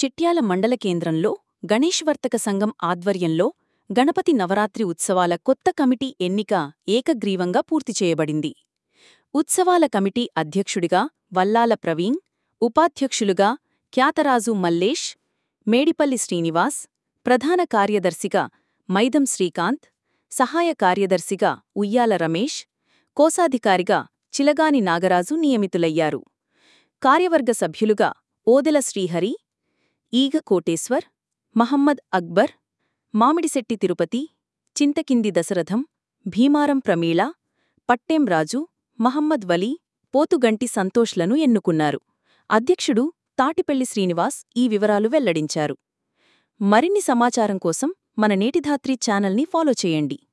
చిట్యాల మండల కేంద్రంలో గణేశ్వర్తక సంఘం ఆధ్వర్యంలో గణపతి నవరాత్రి ఉత్సవాల కొత్త కమిటీ ఎన్నిక ఏకగ్రీవంగా పూర్తి చేయబడింది ఉత్సవాల కమిటీ అధ్యక్షుడిగా వల్లాల ప్రవీణ్ ఉపాధ్యక్షులుగా ఖ్యాతరాజు మల్లేష్ మేడిపల్లి శ్రీనివాస్ ప్రధాన కార్యదర్శిగా మైదం శ్రీకాంత్ సహాయ కార్యదర్శిగా ఉయ్యాల రమేష్ కోశాధికారిగా చిలగాని నాగరాజు నియమితులయ్యారు కార్యవర్గ సభ్యులుగా ఓదెల శ్రీహరి ఈగ కోటేశ్వర్ మహమ్మద్ అక్బర్ మామిడిశెట్టి తిరుపతి చింతకింది దశరథం భీమారం ప్రమీళ పట్టేం రాజు మహమ్మద్ వలీ పోతుగంటి సంతోష్లను ఎన్నుకున్నారు అధ్యక్షుడు తాటిపెళ్లి శ్రీనివాస్ ఈ వివరాలు వెల్లడించారు మరిన్ని సమాచారం కోసం మన నేటిధాత్రి ఛానల్ని ఫాలో చేయండి